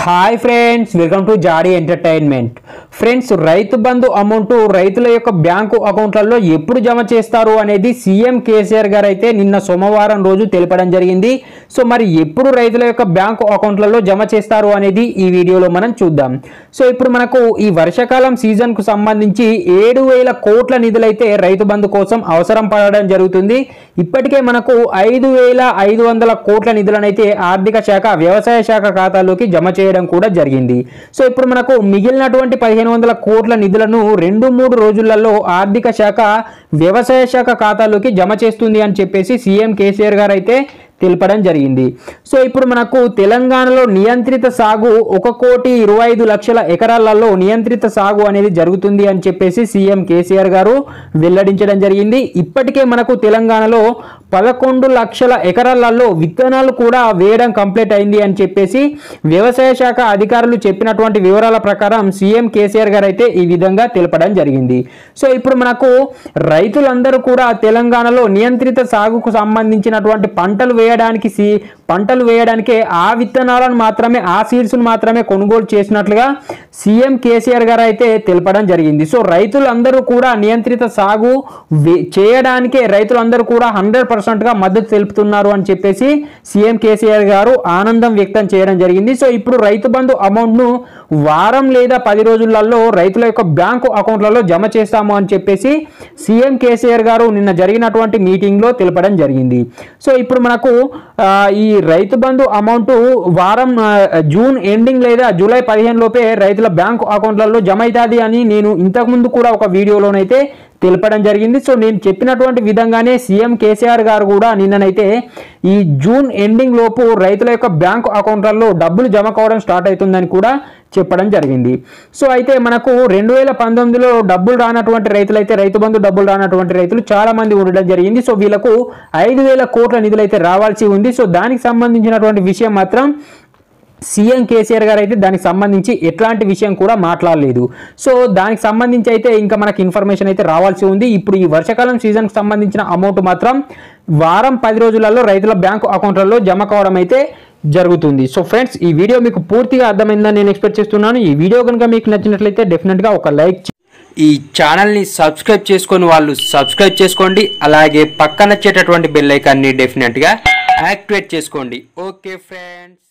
hi friends welcome to Jaadi entertainment friends Rythu Bandhu amount రైతుల యొక్క bank అకౌంట్లలో ఎప్పుడు జమ చేస్తారు అనేది సీఎం కేసీఆర్ గారు అయితే నిన్న సోమవారం రోజు తెలపడం జరిగింది సో మరి ఎప్పుడు రైతుల యొక్క బ్యాంకు అకౌంట్లలో జమ చేస్తారు అనేది ఈ వీడియోలో మనం చూద్దాం సో ఇప్పుడు మనకు ఈ వర్షాకాలం సీజన్కు సంబంధించి ఏడు వేల కోట్ల నిధులైతే రైతు బంధు కోసం అవసరం పడడం జరుగుతుంది ఇప్పటికే మనకు ఐదు వేల ఐదు వందల కోట్ల నిధులనైతే ఆర్థిక శాఖ వ్యవసాయ శాఖ ఖాతాలోకి జమ చేయడం కూడా జరిగింది సో ఇప్పుడు మనకు మిగిలినటువంటి పదిహేను వందల కోట్ల నిధులను రెండు మూడు రోజులలో ఆర్థిక శాఖ వ్యవసాయ శాఖ ఖాతాలోకి జమ చేస్తుంది అని చెప్పేసి సీఎం కేసీఆర్ గారు అయితే తెలపడం జరిగింది సో ఇప్పుడు మనకు తెలంగాణలో నియంత్రిత సాగు ఒక కోటి ఇరవై ఐదు లక్షల ఎకరాలలో నియంత్రిత సాగు అనేది జరుగుతుంది అని చెప్పేసి సీఎం కేసీఆర్ గారు వెల్లడించడం జరిగింది ఇప్పటికే మనకు తెలంగాణలో పదకొండు లక్షల ఎకరాలలో విత్తనాలు కూడా వేయడం కంప్లీట్ అయింది అని చెప్పేసి వ్యవసాయ శాఖ అధికారులు చెప్పినటువంటి వివరాల ప్రకారం సీఎం కేసీఆర్ గారు అయితే ఈ విధంగా తెలపడం జరిగింది సో ఇప్పుడు మనకు రైతులందరూ కూడా తెలంగాణలో నియంత్రిత సాగుకు సంబంధించినటువంటి పంటలు వేయడానికి సి పంటలు వేయడానికే ఆ విత్తనాలను మాత్రమే ఆ సీడ్స్ను మాత్రమే కొనుగోలు చేసినట్లుగా సీఎం కేసీఆర్ గారు అయితే తెలపడం జరిగింది సో రైతులందరూ కూడా నియంత్రిత సాగు వే- చేయడానికే రైతులందరూ కూడా హండ్రెడ్ గా మద్దతు తెలుపుతున్నారు అని చెప్పేసి సీఎం కేసీఆర్ గారు ఆనందం వ్యక్తం చేయడం జరిగింది సో ఇప్పుడు రైతు బంధు అమౌంట్ను వారం లేదా పది రోజులలో రైతుల యొక్క బ్యాంకు అకౌంట్లలో జమ చేస్తాము అని చెప్పేసి సీఎం కేసీఆర్ గారు నిన్న జరిగినటువంటి మీటింగ్లో తెలపడం జరిగింది సో ఇప్పుడు మనకు ఆ, ఈ రైతు బంధు అమౌంట్ వారం ఆ, జూన్ ఎండింగ్ లేదా జూలై పదిహేను లోపే రైతుల బ్యాంకు అకౌంట్లలో జమ అవుతుంది అని నేను ఇంతకుముందు కూడా ఒక వీడియోలోనైతే తెలపడం జరిగింది సో నేను చెప్పినటువంటి విధంగానే సీఎం కేసీఆర్ గారు కూడా నిన్ననైతే ఈ జూన్ ఎండింగ్ లోపు రైతుల యొక్క బ్యాంకు అకౌంట్లలో డబ్బులు జమ కావడం స్టార్ట్ అవుతుందని కూడా చెప్పడం జరిగింది సో అయితే మనకు రెండు వేల పంతొమ్మిదిలో డబ్బులు రానటువంటి రైతులైతే రైతు బంధు డబ్బులు రానటువంటి రైతులు చాలా మంది ఉండడం జరిగింది సో వీళ్ళకు ఐదు వేల కోట్ల నిధులు అయితే రావాల్సి ఉంది సో దానికి సంబంధించినటువంటి విషయం మాత్రం సీఎం కేసీఆర్ గారు అయితే దానికి సంబంధించి ఎట్లాంటి విషయం కూడా మాట్లాడలేదు సో దానికి సంబంధించి అయితే ఇంకా మనకి ఇన్ఫర్మేషన్ అయితే రావాల్సి ఉంది ఇప్పుడు ఈ వర్షాకాలం సీజన్కి సంబంధించిన అమౌంట్ మాత్రం వారం పది రోజులలో రైతుల బ్యాంకు అకౌంట్లలో జమ కావడం అయితే జరుగుతుంది సో ఫ్రెండ్స్ ఈ వీడియో మీకు పూర్తిగా అర్థమైందని నేను ఎక్స్పెక్ట్ చేస్తున్నాను ఈ వీడియో కనుక మీకు నచ్చినట్లయితే డెఫినెట్గా ఒక లైక్ ఈ ఛానల్ని సబ్స్క్రైబ్ చేసుకొని వాళ్ళు సబ్స్క్రైబ్ చేసుకోండి అలాగే పక్కన వచ్చేటటువంటి బెల్ ఐకాన్ని డెఫినెట్గా యాక్టివేట్ చేసుకోండి ఓకే ఫ్రెండ్స్